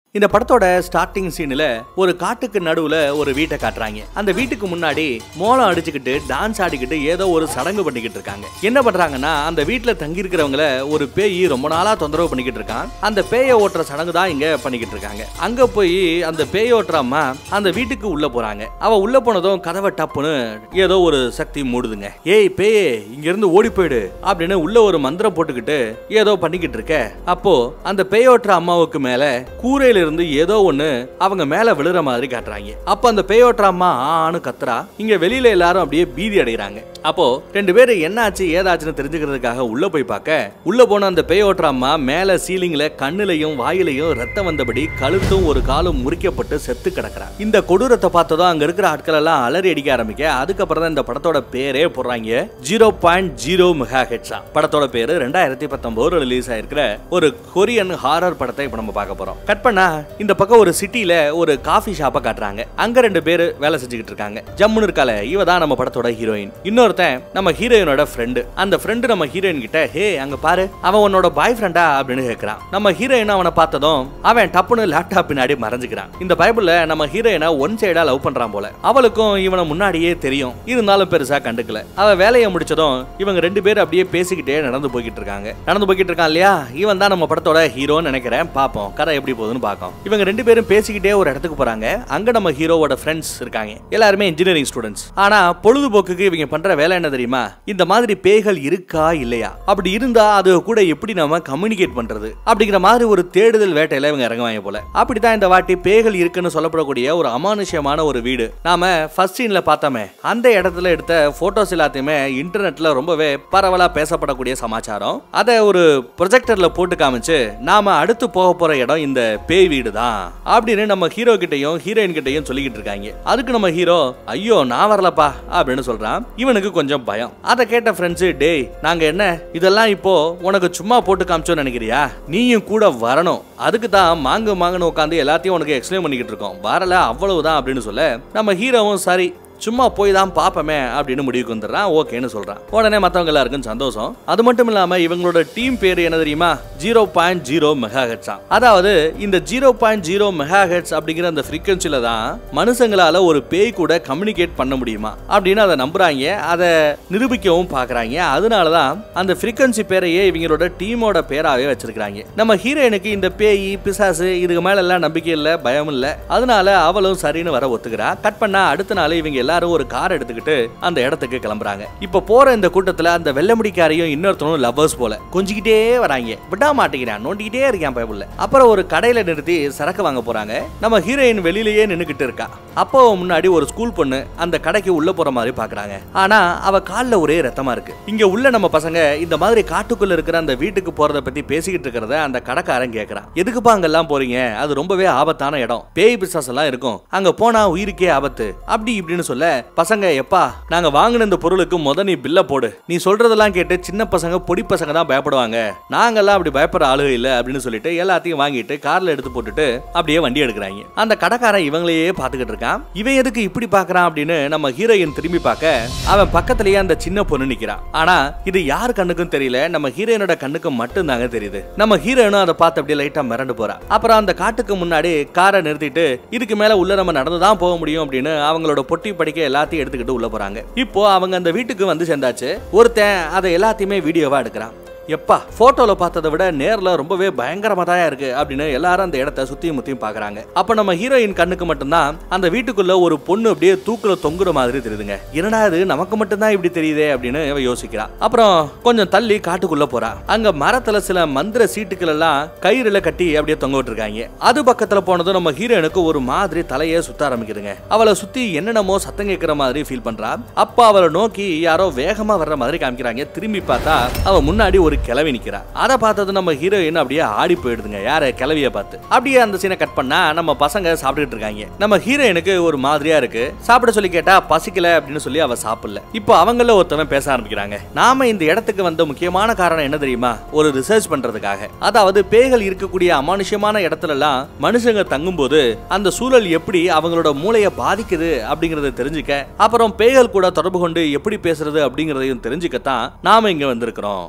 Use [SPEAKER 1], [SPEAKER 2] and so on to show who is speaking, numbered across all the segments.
[SPEAKER 1] இந்த படத்தோட ஸ்டார்டிங் சீன்ல ஒரு காட்டுக்கு நடுவுல ஒரு வீட்டை காட்டுறாங்க அந்த வீட்டுக்கு முன்னாடி மோளம் அடிச்சுக்கிட்டு டான்ஸ் ஆடிக்கிட்டு ஏதோ ஒரு சடங்கு பண்ணிக்கிட்டு இருக்காங்க என்ன பண்றாங்கன்னா அந்த வீட்டுல தங்கி இருக்கிறவங்கள ஒரு பேய் ரொம்ப நாளா தொந்தரவு பண்ணிக்கிட்டு இருக்கான் அந்த பேயை ஓட்டுற சடங்கு தான் இங்க பண்ணிக்கிட்டு இருக்காங்க அங்க போய் அந்த பேய் ஓட்டுற அம்மா அந்த வீட்டுக்கு உள்ள போறாங்க அவ உள்ள போனதும் கதவை டப்புன்னு ஏதோ ஒரு சக்தி மூடுதுங்க ஏய் பேயே இங்க இருந்து ஓடி போயிடு அப்படின்னு உள்ள ஒரு மந்திரம் போட்டுக்கிட்டு ஏதோ பண்ணிக்கிட்டு இருக்க அப்போ அந்த பேயோட்டுற அம்மாவுக்கு மேல கூரையில இருந்து ஏதோ ஒண்ணு அவங்க மேல விழுற மாதிரி காட்டுறாங்க அப்ப அந்த பேயோட்டுற அம்மா ஆன்னு கத்துறா இங்க வெளியில எல்லாரும் அப்படியே பீதி அடைகிறாங்க அப்போ ரெண்டு பேரும் என்னாச்சு ஏதாச்சுன்னு தெரிஞ்சுக்கிறதுக்காக உள்ள போய் பார்க்க உள்ள போன அந்த பேயோட்டுற அம்மா மேல சீலிங்ல கண்ணுலையும் வாயிலையும் ரத்தம் வந்தபடி கழுத்தும் ஒரு காலும் முறிக்கப்பட்டு செத்து கிடக்குறா இந்த கொடூரத்தை பார்த்ததும் அங்க இருக்கிற ஆட்கள் எல்லாம் அலறி அடிக்க ஆரம்பிக்க அதுக்கப்புறம் தான் இந்த படத்தோட பேரே போடுறாங்க ஜீரோ பாயிண்ட் ஜீரோ மெகா ஹெட்ஸா படத்தோட பேரு ரெண்டாயிரத்தி பத்தொன்பது ரிலீஸ் ஆயிருக்கிற ஒரு கொரியன் ஹாரர் படத்தை இப்ப நம்ம பார்க்க போறோம் கட் பண்ணா இந்த பக்கம் ஒரு சிட்டில ஒரு காஃபி ஷாப்பை காட்டுறாங்க அங்க ரெண்டு பேரு வேலை செஞ்சுக்கிட்டு இருக்காங்க ஜம்முன்னு இருக்கால இவ தான் நம்ம படத்தோட ஹீரோயின் இன்னொருத்தன் நம்ம ஹீரோயினோட ஃப்ரெண்டு அந்த ஃப்ரெண்டு நம்ம ஹீரோயின் கிட்ட ஹே அங்க பாரு அவன் உன்னோட பாய் ஃப்ரெண்டா அப்படின்னு கேக்குறான் நம்ம ஹீரோயின் அவனை பார்த்ததும் அவன் டப்புன்னு லேப்டாப் பின்னாடி மறைஞ்சுக்கிறான் இந்த பைபிள்ல நம்ம ஹீரோயினை ஒன் சைடா லவ் பண்றான் போல அவளுக்கும் இவனை முன்னாடியே தெரியும் இருந்தாலும் பெருசா கண்டுக்கல அவ வேலையை முடிச்சதும் இவங்க ரெண்டு பேரும் அப்படியே பேசிக்கிட்டே நடந்து போய்கிட்டு இருக்காங்க நடந்து போய்கிட்டு இருக்கான் இல்லையா இவன் தான் நம்ம படத்தோட ஹீரோன்னு நினைக்கிறேன் பாப்போம் கதை எப்படி போகுதுன்னு பார்ப்போம் இவங்க ரெண்டு பேரும் பேசிக்கிட்டே ஒரு இடத்துக்கு போறாங்க அங்க நம்ம ஹீரோவோட ஃப்ரெண்ட்ஸ் இருக்காங்க எல்லாருமே இன்ஜினியரிங் ஸ்டூடெண்ட்ஸ் ஆனா பொழுதுபோக்குக்கு இவங்க பண்ற வேலை என்ன தெரியுமா இந்த மாதிரி பேய்கள் இருக்கா இல்லையா அப்படி இருந்தா அது கூட எப்படி நாம கம்யூனிகேட் பண்றது அப்படிங்கிற மாதிரி ஒரு தேடுதல் வேட்டையில இவங்க இறங்குவாங்க போல அப்படித்தான் இந்த வாட்டி பேய்கள் இருக்குன்னு சொல்லப்படக்கூடிய ஒரு அமானுஷ்யமான ஒரு வீடு நாம ஃபர்ஸ்ட் சீன்ல பார்த்தோமே அந்த இடத்துல எடுத்த போட்டோஸ் எல்லாத்தையுமே இன்டர்நெட்ல ரொம்பவே பரவலா பேசப்படக்கூடிய சமாச்சாரம் அதை ஒரு ப்ரொஜெக்டர்ல போட்டு காமிச்சு நாம அடுத்து போக போற இடம் இந்த பேய் வீடு தான் அப்படின்னு நம்ம ஹீரோ கிட்டையும் ஹீரோயின் கிட்டையும் சொல்லிக்கிட்டு இருக்காங்க அதுக்கு நம்ம ஹீரோ ஐயோ நான் வரலப்பா அப்படின்னு சொல்றான் இவனுக்கு கொஞ்சம் பயம் அதை கேட்ட ஃப்ரெண்ட்ஸ் டேய் நாங்க என்ன இதெல்லாம் இப்போ உனக்கு சும்மா போட்டு காமிச்சோன்னு நினைக்கிறியா நீயும் கூட வரணும் அதுக்கு தான் மாங்கு மாங்குன்னு உட்காந்து எல்லாத்தையும் உனக்கு எக்ஸ்பிளைன் பண்ணிக்கிட்டு இருக்கோம் வரல அவ்வளவுதான் அப்படின்னு சொல்ல நம்ம ஹீரோவும் சரி சும்மா போய் தான் பாப்பமே அப்படின்னு முடிவுக்கு வந்துடுறான் ஓகேன்னு சொல்றான் உடனே மற்றவங்க எல்லாருக்கும் சந்தோஷம் அது மட்டும் இல்லாம இவங்களோட டீம் பேர் என்ன தெரியுமா ஜீரோ பாயிண்ட் ஜீரோ மெகா ஹெட்ஸா அதாவது இந்த zero point zero mega hertz அப்படிங்கிற அந்த ஃப்ரீக்வன்சில தான் மனுஷங்களால ஒரு பேய் கூட கம்யூனிகேட் பண்ண முடியுமா அப்படின்னு அதை நம்புறாங்க அதை நிரூபிக்கவும் பாக்குறாங்க அதனால தான் அந்த ஃப்ரீக்வன்சி பேரையே இவங்களோட டீமோட பேராவே வச்சிருக்காங்க நம்ம ஹீரோயினுக்கு இந்த பேய் பிசாசு இதுக்கு மேல எல்லாம் நம்பிக்கை இல்ல பயம் இல்ல அதனால அவளும் சரின்னு வர ஒத்துக்கிறா கட் பண்ணா அடுத்த நாள் இவங்க எல்லாரும் ஒரு கார் எடுத்துக்கிட்டு அந்த இடத்துக்கு கிளம்புறாங்க இப்ப போற இந்த கூட்டத்துல அந்த வெள்ளமுடிக்காரையும் இன்னொருத்தனும் லவ்வர்ஸ் போல கொஞ்சிக்கிட்டே வராங்க விடா மாட்டேங்கிறான் நோண்டிக்கிட்டே இருக்கான் பயப்புள்ள அப்புறம் ஒரு கடையில நிறுத்தி சரக்கு வாங்க போறாங்க நம்ம ஹீரோயின் வெளியிலேயே நின்னுக்கிட்டு இருக்கா அப்போ முன்னாடி ஒரு ஸ்கூல் பொண்ணு அந்த கடைக்கு உள்ள போற மாதிரி பாக்குறாங்க ஆனா அவ கால்ல ஒரே ரத்தமா இருக்கு இங்க உள்ள நம்ம பசங்க இந்த மாதிரி காட்டுக்குள்ள இருக்கிற அந்த வீட்டுக்கு போறத பத்தி பேசிக்கிட்டு இருக்கிறத அந்த கடைக்காரன் கேக்குறான் எதுக்குப்பா அங்கெல்லாம் போறீங்க அது ரொம்பவே ஆபத்தான இடம் பேய் பிசாஸ் எல்லாம் இருக்கும் அங்க போனா உயிருக்கே ஆபத்து அப்படி இப்படின்னு சொல்ல பசங்க எப்பா நாங்க வாங்கின இந்த பொருளுக்கு முத நீ பில்ல போடு நீ சொல்றதெல்லாம் கேட்டு சின்ன பசங்க பொடி பசங்க தான் பயப்படுவாங்க நாங்கெல்லாம் அப்படி பயப்படுற ஆளுக இல்ல அப்படின்னு சொல்லிட்டு எல்லாத்தையும் வாங்கிட்டு கார்ல எடுத்து போட்டுட்டு அப்படியே வண்டி எடுக்கிறாங்க அந்த கடைக்காரன் இவங்களையே பாத்துக்கிட்டு இருக்கான் இவன் எதுக்கு இப்படி பாக்குறான் அப்படின்னு நம்ம ஹீரோயின் திரும்பி பார்க்க அவன் பக்கத்திலேயே அந்த சின்ன பொண்ணு நிக்கிறான் ஆனா இது யார் கண்ணுக்கும் தெரியல நம்ம ஹீரோயினோட கண்ணுக்கு மட்டும் தாங்க தெரியுது நம்ம ஹீரோயினும் அதை பார்த்து அப்படியே லைட்டா மிரண்டு போறா அப்புறம் அந்த காட்டுக்கு முன்னாடி காரை நிறுத்திட்டு இதுக்கு மேல உள்ள நம்ம நடந்துதான் போக முடியும் அப்படின்னு அவங்களோட பொட்டி படிக்க எல்லாத்தையும் எடுத்துக்கிட்டு உள்ள போறாங்க இப்போ அவங்க அந்த வீட்டுக்கு வந்து சேர்ந்தாச்சு ஒருத்தன் அதை எல்லாத்தையுமே வீடியோவா எடுக்கிறான் எப்பா போட்டோல பார்த்ததை விட நேர்ல ரொம்பவே பயங்கரமா தான் இருக்கு அப்படின்னு எல்லாரும் அந்த இடத்த சுத்தியும் முத்தியும் பாக்குறாங்க அப்ப நம்ம ஹீரோயின் கண்ணுக்கு மட்டும்தான் அந்த வீட்டுக்குள்ள ஒரு பொண்ணு அப்படியே தூக்குல தொங்குற மாதிரி தெரியுதுங்க என்னடா இது நமக்கு மட்டும்தான் இப்படி தெரியுதே அப்படின்னு இவ யோசிக்கிறா அப்புறம் கொஞ்சம் தள்ளி காட்டுக்குள்ள போறா அங்க மரத்துல சில மந்திர சீட்டுகள் எல்லாம் கயிறுல கட்டி அப்படியே தொங்க விட்டுருக்காங்க அது பக்கத்துல போனதும் நம்ம ஹீரோயினுக்கு ஒரு மாதிரி தலையே சுத்த ஆரம்பிக்குதுங்க அவளை சுத்தி என்னென்னமோ சத்தம் கேட்கிற மாதிரி ஃபீல் பண்றா அப்ப அவளை நோக்கி யாரோ வேகமா வர்ற மாதிரி காமிக்கிறாங்க திரும்பி பார்த்தா அவ முன்னாடி ஒரு கிளவி நிக்கிறா அதை பார்த்தது நம்ம ஹீரோயின் அப்படியே ஆடி போயிடுதுங்க யார கிளவிய பார்த்து அப்படியே அந்த சீனை கட் பண்ணா நம்ம பசங்க சாப்பிட்டுட்டு இருக்காங்க நம்ம ஹீரோயினுக்கு ஒரு மாதிரியா இருக்கு சாப்பிட சொல்லி கேட்டா பசிக்கல அப்படின்னு சொல்லி அவ சாப்பிடல இப்போ அவங்கள ஒருத்தவன் பேச ஆரம்பிக்கிறாங்க நாம இந்த இடத்துக்கு வந்த முக்கியமான காரணம் என்ன தெரியுமா ஒரு ரிசர்ச் பண்றதுக்காக அதாவது பேய்கள் இருக்கக்கூடிய அமானுஷ்யமான இடத்துல எல்லாம் மனுஷங்க தங்கும்போது அந்த சூழல் எப்படி அவங்களோட மூளையை பாதிக்குது அப்படிங்கறத தெரிஞ்சுக்க அப்புறம் பேய்கள் கூட தொடர்பு கொண்டு எப்படி பேசுறது அப்படிங்கறதையும் தெரிஞ்சுக்கத்தான் நாம இங்க வந்திருக்கிறோம் அப்படின்னு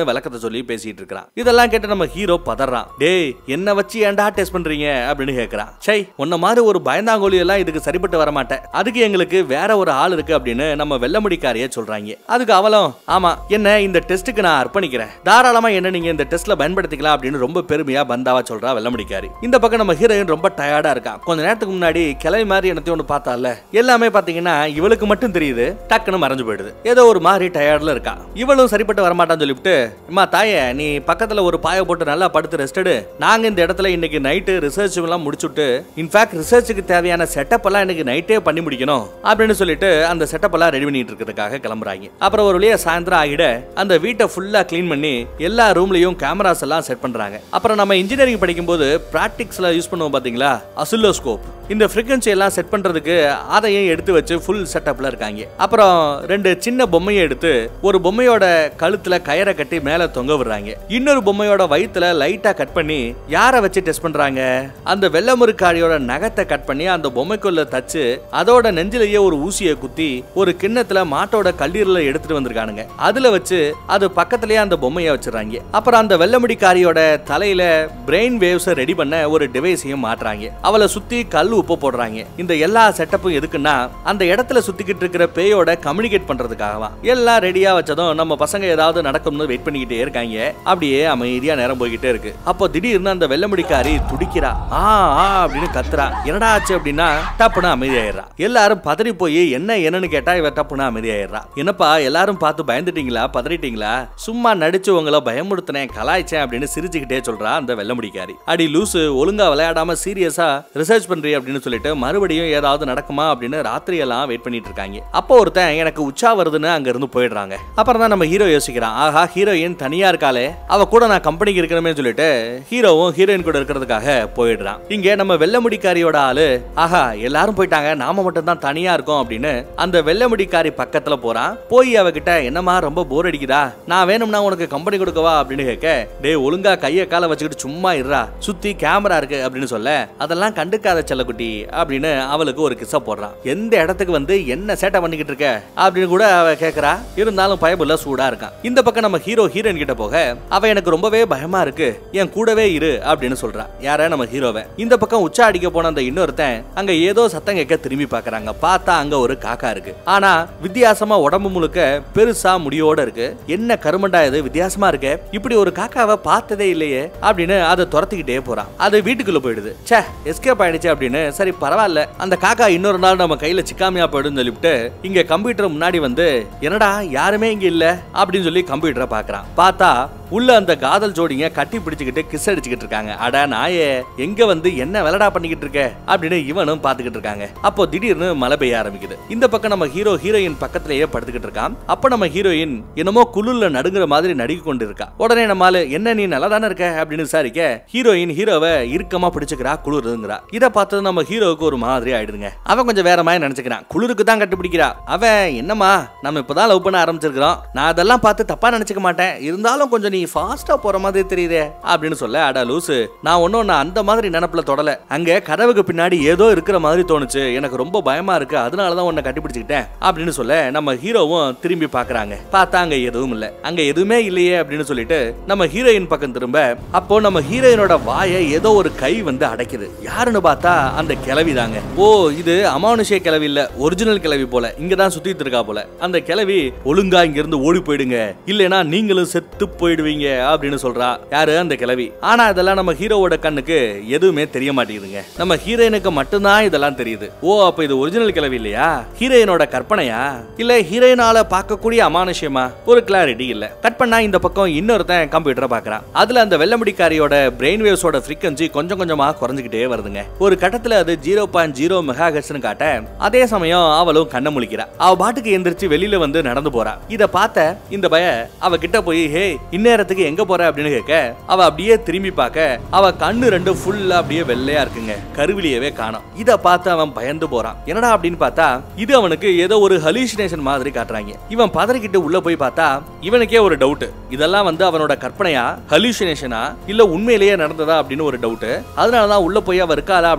[SPEAKER 1] அப்படின்னு விளக்கத்தை சொல்லி பேசிட்டு இருக்கிறான் இதெல்லாம் கேட்டு நம்ம ஹீரோ பதறான் டேய் என்ன வச்சு ஏன்டா டெஸ்ட் பண்றீங்க அப்படின்னு கேக்குறான் சை உன்ன மாதிரி ஒரு பயந்தாங்கோலி எல்லாம் இதுக்கு சரிப்பட்டு வர மாட்டேன் அதுக்கு எங்களுக்கு வேற ஒரு ஆள் இருக்கு அப்படின்னு நம்ம வெள்ளமுடிக்காரிய சொல்றாங்க அதுக்கு அவளும் ஆமா என்ன இந்த டெஸ்ட்டுக்கு நான் அர்ப்பணிக்கிறேன் தாராளமா என்ன நீங்க இந்த டெஸ்ட்ல பயன்படுத்திக்கலாம் அப்படின்னு ரொம்ப பெருமையா பந்தாவா சொல்றா வெள்ளமுடிக்காரி இந்த பக்கம் நம்ம ஹீரோயின் ரொம்ப டயர்டா இருக்கா கொஞ்ச நேரத்துக்கு முன்னாடி கிளவி மாதிரி என்னத்தையும் ஒன்று பார்த்தால எல்லாமே பாத்தீங்கன்னா இவளுக்கு மட்டும் தெரியுது டக்குன்னு மறைஞ்சு போயிடுது ஏதோ ஒரு மாதிரி டயர்ட்ல இருக்கா இவளும் சரிப்பட்டு வரமாட்டான்னு சொல்லிவிட்டு அம்மா தாயே நீ பக்கத்துல ஒரு பாய போட்டு நல்லா படுத்து ரெஸ்ட் எடு நாங்க இந்த இடத்துல இன்னைக்கு நைட்டு ரிசர்ச் எல்லாம் முடிச்சுட்டு இன்ஃபேக்ட் ரிசர்ச்சுக்கு தேவையான செட்டப் எல்லாம் இன்னைக்கு நைட்டே பண்ணி முடிக்கணும் அப்படின்னு சொல்லிட்டு அந்த செட்டப் எல்லாம் ரெடி பண்ணிட்டு இருக்கிறதுக்காக கிளம்புறாங்க அப்புறம் ஒரு வழியா சாயந்தரம் ஆகிட அந்த வீட்டை ஃபுல்லா க்ளீன் பண்ணி எல்லா ரூம்லயும் கேமராஸ் எல்லாம் செட் பண்றாங்க அப்புறம் நம்ம இன்ஜினியரிங் படிக்கும்போது பிராக்டிக்ஸ்ல யூஸ் பண்ணுவோம் பாத்தீங்களா அசுல்லோஸ்கோப் இந்த ஃப்ரீக்வன்சி எல்லாம் செட் பண்றதுக்கு அதையும் எடுத்து வச்சு ஃபுல் செட்டப்ல இருக்காங்க அப்புறம் ரெண்டு சின்ன பொம்மையை எடுத்து ஒரு பொம்மையோட கழுத்துல கயரை கட்டி மேல தொங்க விடுறாங்க இன்னொரு பொம்மையோட வயித்துல லைட்டா கட் பண்ணி யாரை வச்சு டெஸ்ட் பண்றாங்க அந்த வெள்ளமுருக்காரியோட நகத்தை கட் பண்ணி அந்த பொம்மைக்குள்ள தச்சு அதோட நெஞ்சிலேயே ஒரு ஊசியை குத்தி ஒரு கிண்ணத்துல மாட்டோட கல்லீரல எடுத்துட்டு வந்திருக்கானுங்க அதுல வச்சு அது பக்கத்திலேயே அந்த பொம்மையை வச்சிடறாங்க அப்புறம் அந்த வெள்ளமுடிக்காரியோட தலையில பிரெயின் வேவ்ஸ் ரெடி பண்ண ஒரு டிவைஸையும் மாட்டுறாங்க அவளை சுத்தி கல் உப்பு போடுறாங்க இந்த எல்லா செட்டப்பும் எதுக்குன்னா அந்த இடத்துல சுத்திக்கிட்டு இருக்கிற பேயோட கம்யூனிகேட் பண்றதுக்காகவா எல்லாம் ரெடியா வச்சதும் நம்ம பசங்க ஏதாவது நடக்கும்னு வெயிட் பண்ணிக்கிட்டே இருக்காங்க அப்படியே அமைதியா நேரம் போய்கிட்டே இருக்கு அப்போ திடீர்னு அந்த வெள்ளமுடிக்காரி துடிக்கிறா ஆ ஆ அப்படின்னு கத்துறா என்னடா ஆச்சு அப்படின்னா டப்புன்னு அமைதியாயிடுறா எல்லாரும் பதறி போய் என்ன என்னன்னு கேட்டா இவ டப்புன்னு அமைதியாயிடுறா என்னப்பா எல்லாரும் பார்த்து பயந்துட்டீங்களா பதறிட்டீங்களா சும்மா நடிச்சு உங்களை பயமுறுத்தினேன் கலாய்ச்சேன் அப்படின்னு சிரிச்சுக்கிட்டே சொல்றா அந்த வெள்ளமுடிக்காரி அடி லூசு ஒழுங்கா விளையாடாம சீரியஸா ரிசர்ச் பண்றீ அப்படின்னு சொல்லிட்டு மறுபடியும் ஏதாவது நடக்குமா அப்படின்னு ராத்திரி எல்லாம் வெயிட் பண்ணிட்டு இருக்காங்க அப்போ ஒருத்தன் எனக்கு உச்சா வருதுன்னு அங்க இருந்து போயிடுறாங்க அப்புறம் தான் நம்ம ஹீரோ யோசிக்கிறான் ஆஹா ஹீரோயின் தனியா இருக்காளே அவ கூட நான் கம்பெனிக்கு இருக்கணுமே சொல்லிட்டு ஹீரோவும் ஹீரோயின் கூட இருக்கிறதுக்காக போயிடுறான் இங்க நம்ம வெள்ளமுடிக்காரியோட ஆளு ஆஹா எல்லாரும் போயிட்டாங்க நாம மட்டும் தான் தனியா இருக்கோம் அப்படின்னு அந்த வெள்ளமுடிக்காரி பக்கத்துல போறான் போய் அவகிட்ட என்னமா ரொம்ப போர் அடிக்குதா நான் வேணும்னா உனக்கு கம்பெனி கொடுக்கவா அப்படின்னு கேட்க டேய் ஒழுங்கா கைய காலை வச்சுக்கிட்டு சும்மா இருறா சுத்தி கேமரா இருக்கு அப்படின்னு சொல்ல அதெல்லாம் கண்டுக்காத செல்லக்குட்டி அப்படின்னு அவளுக்கு ஒரு கிச போடுறான் எந்த இடத்துக்கு வந்து என்ன சேட்டை பண்ணிக்கிட்டு இருக்க அப்படின்னு கூட அவ கேக்குறா இருந்தாலும் பயபுள்ள சூடா இருக்கான் இந்த பக்கம் நம்ம ஹீரோ ஹீரோயின் கிட்ட போக அவ எனக்கு ரொம்பவே பயமா இருக்கு என் கூடவே இரு அப்படின்னு சொல்றா யார நம்ம ஹீரோவை இந்த பக்கம் உச்சா அடிக்க போன அந்த இன்னொருத்தன் அங்க ஏதோ சத்தம் கேட்க திரும்பி பாக்குறாங்க பார்த்தா அங்க ஒரு காக்கா இருக்கு ஆனா வித்தியாசமா உடம்பு முழுக்க பெருசா முடியோட இருக்கு என்ன கருமண்டா இது வித்தியாசமா இருக்கு இப்படி ஒரு காக்காவை பார்த்ததே இல்லையே அப்படின்னு அதை துரத்திக்கிட்டே போறான் அது வீட்டுக்குள்ள போயிடுது ச்சே எஸ்கேப் ஆயிடுச்சு அப்படின்னு சரி பரவாயில்ல அந்த காக்கா இன்னொரு நாள் நம்ம கையில சிக்காமையா போயிடும் சொல்லிவிட்டு இங்க கம்ப்யூட்டர் முன்னாடி வந்து என்னடா யாருமே இங்க இல்ல அப்படின்னு சொல்லி கம்ப்யூட்டரை பாக்குறான் பார்த்தா உள்ள அந்த காதல் ஜோடிங்க கட்டி பிடிச்சுக்கிட்டு கிஸ் அடிச்சுக்கிட்டு இருக்காங்க அட நாயே எங்க வந்து என்ன விளடா பண்ணிக்கிட்டு இருக்க அப்படின்னு இவனும் பாத்துக்கிட்டு இருக்காங்க அப்போ திடீர்னு மழை பெய்ய ஆரம்பிக்குது இந்த பக்கம் நம்ம ஹீரோ ஹீரோயின் பக்கத்திலேயே படுத்துக்கிட்டு இருக்கான் அப்ப நம்ம ஹீரோயின் என்னமோ குளிர்ல நடுங்குற மாதிரி நடுங்கி கொண்டு இருக்கா உடனே நம்மால என்ன நீ நல்லா தானே இருக்க அப்படின்னு விசாரிக்க ஹீரோயின் ஹீரோவை இறுக்கமா பிடிச்சுக்கிறா குளிருங்கிறா இத பார்த்தது நம்ம ஹீரோவுக்கு ஒரு மாதிரி ஆயிடுதுங்க அவன் கொஞ்சம் வேற மாதிரி நினைச்சுக்கிறான் குளிருக்கு தான் கட்டுப்பிடிக்கிறா அவன் என்னம்மா நம்ம இப்பதான் லவ் பண்ண ஆரம்பிச்சிருக்கிறோம் நான் அதெல்லாம் பார்த்து தப்பா நினைச்சுக்க மாட்டேன் இருந்தாலும் கொஞ்சம் நீ ஃபாஸ்டா போற மாதிரி தெரியுதே அப்படின்னு சொல்ல அடா லூசு நான் ஒன்னும் நான் அந்த மாதிரி நினப்புல தொடல அங்க கதவுக்கு பின்னாடி ஏதோ இருக்கிற மாதிரி தோணுச்சு எனக்கு ரொம்ப பயமா இருக்கு அதனாலதான் உன்னை கட்டிப்பிடிச்சுக்கிட்டேன் அப்படின்னு சொல்ல நம்ம ஹீரோவும் திரும்பி பாக்குறாங்க பார்த்தா அங்க எதுவும் இல்ல அங்க எதுவுமே இல்லையே அப்படின்னு சொல்லிட்டு நம்ம ஹீரோயின் பக்கம் திரும்ப அப்போ நம்ம ஹீரோயினோட வாயை ஏதோ ஒரு கை வந்து அடைக்குது யாருன்னு பார்த்தா அந்த கிளவி தாங்க ஓ இது அமானுஷ்ய கிளவி இல்ல ஒரிஜினல் கிளவி போல இங்க தான் சுத்திட்டு இருக்கா போல அந்த கிளவி ஒழுங்கா இங்க இருந்து ஓடி போயிடுங்க இல்லைனா நீங்களும் செத்து போயிடுவீங்க அப்படின்னு சொல்றா யாரு அந்த கிளவி ஆனா இதெல்லாம் நம்ம ஹீரோவோட கண்ணுக்கு எதுவுமே தெரிய மாட்டேங்குதுங்க நம்ம ஹீரோயினுக்கு மட்டும்தான் இதெல்லாம் தெரியுது ஓ அப்ப இது ஒரிஜினல் கிளவி இல்லையா ஹீரோயினோட கற்பனையா இல்ல ஹீரோயினால பார்க்கக்கூடிய அமானுஷ்யமா ஒரு கிளாரிட்டி இல்ல கட் பண்ணா இந்த பக்கம் இன்னொருத்தன் கம்ப்யூட்டரை பாக்குறான் அதுல அந்த வெள்ளமுடிக்காரியோட பிரெயின் வேவ்ஸோட ஃப்ரீக்வன்சி கொஞ்சம் கொஞ்சமா குறைஞ்சுக்கிட்டே வருதுங்க ஒரு கட்டத்துல அது ஜீரோ பாயிண்ட் ஜீரோ மெகா காட்ட அதே சமயம் அவளும் கண்ண முழிக்கிறா அவ பாட்டுக்கு எந்திரிச்சு வெளியில வந்து நடந்து போறா இத பார்த்த இந்த பய அவ கிட்ட போய் ஹே இந்நேரத்துக்கு எங்க போற அப்படின்னு கேட்க அவ அப்படியே திரும்பி பார்க்க அவ கண்ணு ரெண்டு ஃபுல்லா அப்படியே வெள்ளையா இருக்குங்க கருவிலியவே காணோம் இத பார்த்து அவன் பயந்து போறான் என்னடா அப்படின்னு பார்த்தா இது அவனுக்கு ஏதோ ஒரு ஹலூசினேஷன் மாதிரி காட்டுறாங்க இவன் பதறிக்கிட்டு உள்ள போய் பார்த்தா இவனுக்கே ஒரு டவுட் இதெல்லாம் வந்து அவனோட கற்பனையா ஹலூசினேஷனா இல்ல உண்மையிலேயே நடந்ததா அப்படின்னு ஒரு டவுட் அதனாலதான் உள்ள போய் அவ இருக்காளா அப்படின்னு பாக்குறான்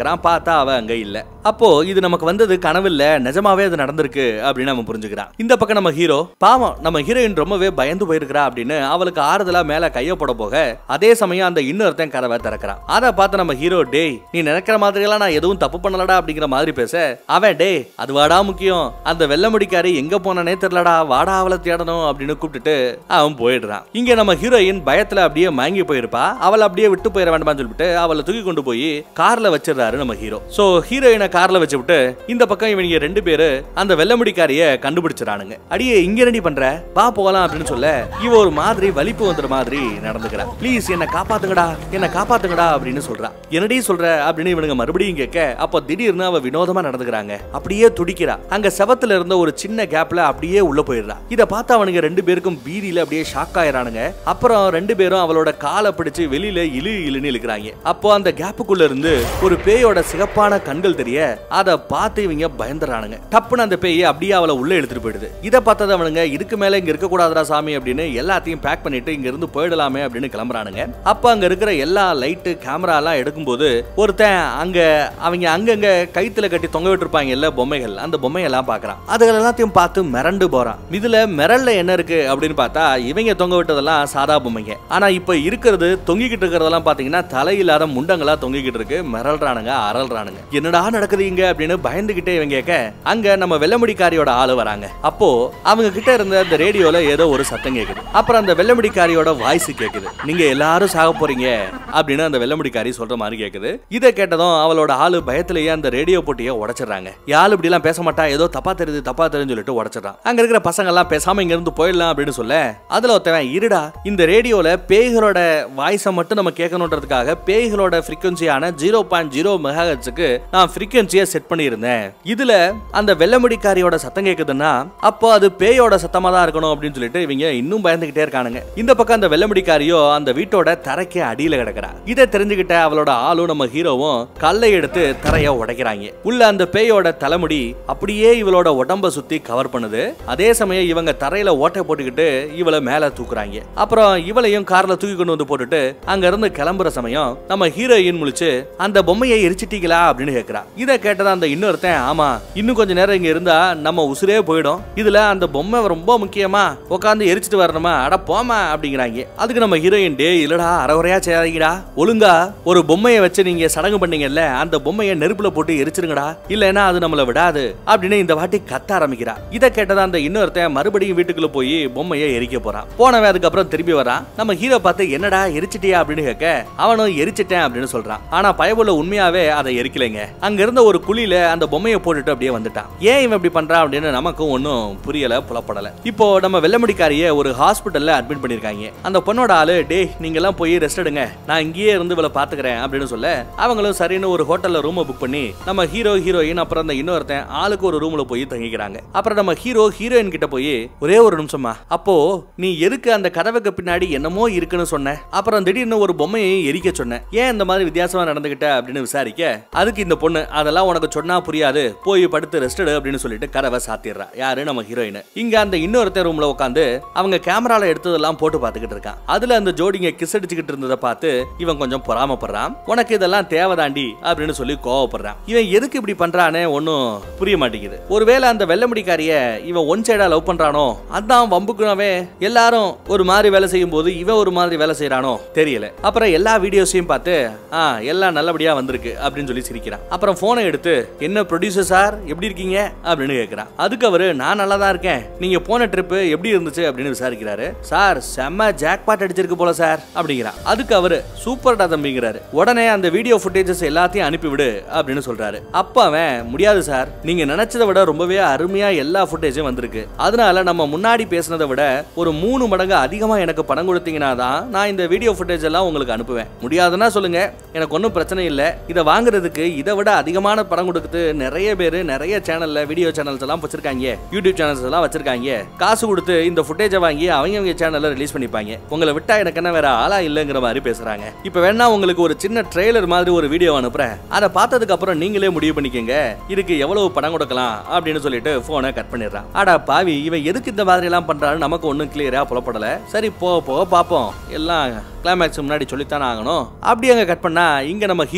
[SPEAKER 1] பாக்குறான் பார்த்தா அவ அங்க இல்ல அப்போ இது நமக்கு வந்தது கனவில்ல நிஜமாவே அது நடந்திருக்கு அப்படின்னு அவன் புரிஞ்சுக்கிறான் இந்த பக்கம் நம்ம ஹீரோ பாவம் நம்ம ஹீரோயின் ரொம்பவே பயந்து போயிருக்கிறா அப்படின்னு அவளுக்கு ஆறுதலா மேல கைய போட போக அதே சமயம் அந்த இன்னொருத்தன் கதவை திறக்கிறான் அதை பார்த்து நம்ம ஹீரோ டேய் நீ நினைக்கிற மாதிரி எல்லாம் நான் எதுவும் தப்பு பண்ணலடா அப்படிங்கிற மாதிரி பேச அவன் டேய் அது வாடா முக்கியம் அந்த வெள்ள முடிக்காரி எங்க போனானே தெரியலடா வாடா அவளை தேடணும் அப்படின்னு கூப்பிட்டுட்டு அவன் போயிடுறான் இங்க நம்ம ஹீரோயின் பயத்துல அப்படியே மயங்கி போயிருப்பா அவளை அப்படியே விட்டு போயிட வேண்டாம்னு சொல்லிட்டு அவளை தூக்கி கொண்டு போய் கார்ல வச்சிடுறாரு நம்ம ஹீரோ சோ ஹீரோயினை கார்ல வச்சு விட்டு இந்த பக்கம் இவங்க ரெண்டு பேரு அந்த வெள்ளமுடிக்காரிய கண்டுபிடிச்சிடானுங்க அடியே இங்க ரெடி பண்ற வா போகலாம் அப்படின்னு சொல்ல இவ ஒரு மாதிரி வலிப்பு வந்துற மாதிரி நடந்துக்கிறா ப்ளீஸ் என்ன காப்பாத்துங்கடா என்ன காப்பாத்துங்கடா அப்படின்னு சொல்றா என்னடி சொல்ற அப்படின்னு இவனுங்க மறுபடியும் கேட்க அப்போ திடீர்னு அவ வினோதமா நடந்துக்கிறாங்க அப்படியே துடிக்கிறா அங்க செவத்துல இருந்த ஒரு சின்ன கேப்ல அப்படியே உள்ள போயிடுறா இத பார்த்து அவனுங்க ரெண்டு பேருக்கும் பீதியில அப்படியே ஷாக் ஆயிரானுங்க அப்புறம் ரெண்டு பேரும் அவளோட காலை பிடிச்சு வெளியில இழு இழுன்னு இழுக்கிறாங்க அப்போ அந்த கேப்புக்குள்ள இருந்து ஒரு பேயோட சிகப்பான கண்கள் தெரிய அதை பார்த்து இவங்க பயந்துறானுங்க டப்புன்னு அந்த பேய் அப்படியே அவளை உள்ள எடுத்துட்டு போயிடுது இதை பார்த்தது அவனுங்க இதுக்கு மேல இங்க இருக்க கூடாதுடா சாமி அப்படின்னு எல்லாத்தையும் பேக் பண்ணிட்டு இங்க இருந்து போயிடலாமே அப்படின்னு கிளம்புறானுங்க அப்ப அங்க இருக்கிற எல்லா லைட்டு கேமரா எல்லாம் எடுக்கும்போது ஒருத்தன் அங்க அவங்க அங்கங்க கைத்துல கட்டி தொங்க விட்டுருப்பாங்க எல்லா பொம்மைகள் அந்த பொம்மையெல்லாம் பாக்குறான் அதுகள் எல்லாத்தையும் பார்த்து மிரண்டு போறான் இதுல மிரல்ல என்ன இருக்கு அப்படின்னு பார்த்தா இவங்க தொங்க விட்டதெல்லாம் சாதா பொம்மைங்க ஆனா இப்ப இருக்கிறது தொங்கிக்கிட்டு இருக்கிறதெல்லாம் பாத்தீங்கன்னா தலையில்லாத முண்டங்களா தொங்கிக்கிட்டு இருக்கு மிரள்றானுங்க அரல்றானுங்க என்னடா நடக்குது இங்க அப்படின்னு பயந்துகிட்டே இவங்க கேட்க அங்க நம்ம வெள்ளமுடிக்காரியோட ஆளு வராங்க அப்போ அவங்க கிட்ட இருந்த அந்த ரேடியோல ஏதோ ஒரு சத்தம் கேக்குது அப்புறம் அந்த வெள்ளமுடிக்காரியோட வாய்ஸ் கேக்குது நீங்க எல்லாரும் சாக போறீங்க அப்படின்னு அந்த வெள்ளமுடிக்காரி சொல்ற மாதிரி கேக்குது இதை கேட்டதும் அவளோட ஆளு பயத்திலேயே அந்த ரேடியோ போட்டியை உடைச்சிடுறாங்க யாரு இப்படி எல்லாம் பேச மாட்டா ஏதோ தப்பா தெரியுது தப்பா தெரியுதுன்னு சொல்லிட்டு உடைச்சிடறான் அங்க இருக்கிற பசங்க எல்லாம் பேசாம இங்க இருந்து போயிடலாம் அப்படின்னு சொல்ல அதுல ஒருத்தவன் இருடா இந்த ரேடியோல பேய்களோட வாய்ஸை மட்டும் நம்ம கேட்கணுன்றதுக்காக பேய்களோட ஃப்ரீக்வன்சியான ஜீரோ பாயிண்ட் ஜீரோ மெகாஹெட்ஸுக்கு நான் ஃப்ரீக்வன்சியை செட் பண்ணியிருந்தேன் இதுல அந்த வெள்ளமுடிக்காரியோட சத்தம் கேக்குதுன்னா அப்போ அது பேயோட சத்தமா தான் இருக்கணும் அப்படின்னு சொல்லிட்டு இவங்க இன்னும் பயந்துகிட்டே இருக்கானுங்க இந்த பக்கம் அந்த வெள்ளமுடிக்காரியோ அந்த வீட்டோட தரைக்கு அடியில கிடக்குறா இதை தெரிஞ்சுக்கிட்ட அவளோட ஆளும் நம்ம ஹீரோவும் கல்லை எடுத்து தரைய உடைக்கிறாங்க உள்ள அந்த பேயோட தலைமுடி அப்படியே இவளோட உடம்ப சுத்தி கவர் பண்ணுது அதே சமயம் இவங்க தரையில ஓட்டை போட்டுக்கிட்டு இவளை மேல தூக்குறாங்க அப்புறம் இவளையும் கார்ல தூக்கி கொண்டு வந்து போட்டுட்டு அங்க இருந்து கிளம்புற சமயம் நம்ம ஹீரோயின் முழிச்சு அந்த பொம்மையை எரிச்சிட்டீங்களா அப்படின்னு கேக்குறா இதை கேட்டதா அந்த இன்னொருத்தன் ஆமா இன்னும் கொஞ்ச நேரம் இங்க இருந்தா நம்ம உசுரே போயிடும் இதுல அந்த பொம்மை ரொம்ப முக்கியமா உட்காந்து எரிச்சிட்டு வரணுமா அட போமா அப்படிங்கிறாங்க அதுக்கு நம்ம ஹீரோயின் டே இல்லடா அறகுறையா செய்யாதீங்கடா ஒழுங்கா ஒரு பொம்மையை வச்சு நீங்க சடங்கு பண்ணீங்கல்ல அந்த பொம்மையை நெருப்புல போட்டு எரிச்சிருங்கடா இல்லைன்னா அது நம்மள விடாது அப்படின்னு இந்த வாட்டி கத்த ஆரம்பிக்கிறா இதை கேட்டதா அந்த இன்னொருத்தன் மறுபடியும் வீட்டுக்குள்ள போய் பொம்மையை எரிக்க போறான் போனவன் அதுக்கப்புறம் திரும்பி வரான் நம்ம ஹீரோ பார்த்து என்னடா எரிச்சிட்டியா அப்படின்னு கேட்க அவனும் எரிச்சிட்டேன் அப்படின்னு சொல்றான் ஆனா பயபுள்ள உண்மையாவே அதை எரிக்கலைங்க அங்க இருந்த ஒரு குழியில அந்த பொம்மையை போட்டுட்டு அப்படியே வந்துட்டான் ஏன் இவன் இப்படி பண்றான் அப்படின்னு நமக்கும் ஒன்றும் புரியல புலப்படல இப்போ நம்ம வெள்ளமுடிக்காரிய ஒரு ஹாஸ்பிட்டல்ல அட்மிட் பண்ணிருக்காங்க அந்த பொண்ணோட ஆளு டே நீங்க எல்லாம் போய் ரெஸ்ட் எடுங்க நான் இங்கேயே இருந்து இவளை பாத்துக்கிறேன் அப்படின்னு சொல்ல அவங்களும் சரின்னு ஒரு ஹோட்டல்ல ரூமை புக் பண்ணி நம்ம ஹீரோ ஹீரோயின் அப்புறம் அந்த இன்னொருத்தன் ஆளுக்கு ஒரு ரூம்ல போய் தங்கிக்கிறாங்க அப்புறம் நம்ம ஹீரோ ஹீரோயின் கிட்ட போய் ஒரே ஒரு நிமிஷமா அப்போ நீ எதுக்கு அந்த கதவுக்கு பின்னாடி என்னமோ இருக்குன்னு சொன்ன அப்புறம் திடீர்னு ஒரு பொம்மையை எரிக்க சொன்ன ஏன் இந்த மாதிரி வித்தியாசமா நடந்துகிட்ட அப்படின்னு விசாரிக்க அதுக்கு இந்த பொண்ணு அதெல்லாம் உனக்கு சொன்னா புரியாது போய் படுத்து ரெஸ்ட் எடு அப்படின்னு சொல்லிட்டு கதவை சாத்திடுறா யாரு நம்ம ஹீரோயின் இங்க அந்த இன்னொருத்தன் ரூம்ல உட்காந்து அவங்க கேமரால எடுத்ததெல்லாம் போட்டு பார்த்துக்கிட்டு இருக்கான் அதுல அந்த ஜோடிங்க கிஸ் அடிச்சுக்கிட்டு இருந்ததை பார்த்து இவன் கொஞ்சம் பொறாமப்படுறான் உனக்கு இதெல்லாம் தேவைதாண்டி அப்படின்னு சொல்லி கோவப்படுறான் இவன் எதுக்கு இப்படி பண்றானே ஒன்னும் புரிய மாட்டேங்குது ஒருவேளை அந்த வெள்ளமுடிக்காரிய இவன் ஒன் சைடா லவ் பண்றானோ அதான் வம்புக்குனவே எல்லாரும் ஒரு மாதிரி வேலை செய்யும் போது இவன் ஒரு மாதிரி வேலை செய்யறானோ தெரியல அப்புறம் எல்லா வீடியோஸையும் பார்த்து ஆ எல்லாம் நல்லபடியா வந்திருக்கு அப்படின்னு சொல்லி சிரிக்கிறான் அப்புறம் போனை எடுத்து என்ன ப்ரொடியூசர் சார் எப்படி இருக்கீங்க அப்படின்னு கேட்கிறான் அதுக்கு அவரு நான் நல்லா தான் இருக்கேன் நீங்க போன ட்ரிப் எப்படி இருந்துச்சு அப்படின்னு விசாரிக்கிறாரு சார் செம்ம ஜாக்பாட் அடிச்சிருக்கு போல சார் அப்படிங்கிறான் அதுக்கு அவரு சூப்பர்டா தம்பிங்கிறாரு உடனே அந்த வீடியோ ஃபுட்டேஜஸ் எல்லாத்தையும் அனுப்பிவிடு அப்படின்னு சொல்றாரு அப்ப அவன் முடியாது சார் நீங்க நினைச்சதை விட ரொம்பவே அருமையா எல்லா ஃபுட்டேஜும் வந்திருக்கு அதனால நம்ம முன்னாடி பேசினதை விட ஒரு மூணு மடங்கு அதிகமா எனக்கு பணம் கொடுத்தீங்கன்னா தான் நான் இந்த வீடியோ ஃபுட்டேஜ் எல்லாம் உங்களுக்கு அனுப்புவேன் முடியாதுன்னா சொல்லுங்க எனக்கு ஒன்றும் பிரச்சனை இல்லை இதை வாங்குறதுக்கு இதை விட அதிகமான பணம் கொடுத்து நிறைய பேர் நிறைய சேனல்ல வீடியோ சேனல்ஸ் எல்லாம் வச்சிருக்காங்க யூடியூப் சேனல்ஸ் எல்லாம் வச்சிருக்காங்க காசு கொடுத்து இந்த ஃபுட்டேஜை வாங்கி அவங்க அவங்க சேனல்ல ரிலீஸ் பண்ணிப்பாங்க உங்களை விட்டா எனக்கு என்ன வேற ஆளா இல்லைங்கிற மாதிரி பேசுறாங்க இப்போ வேணா உங்களுக்கு ஒரு சின்ன ட்ரெய்லர் மாதிரி ஒரு வீடியோ அனுப்புறேன் அதை பார்த்ததுக்கு அப்புறம் நீங்களே முடிவு பண்ணிக்கங்க இதுக்கு எவ்வளவு பணம் கொடுக்கலாம் அப்படின்னு சொல்லிட்டு போனை கட் பண்ணிடுறான் ஆடா பாவி இவன் எதுக்கு இந்த மாதிரி எல்லாம் பண்றான்னு நமக்கு ஒன்றும் கிளியரா புலப்படல சரி போ போக பார்ப்போம் எல்லாம் கிளைமேக்ஸ் முன்னாடி சொல்லித்தானே ஆகணும் அப்படி அங்க கட் பண்ணா இங்க நம்ம ஹீரோ ரூம்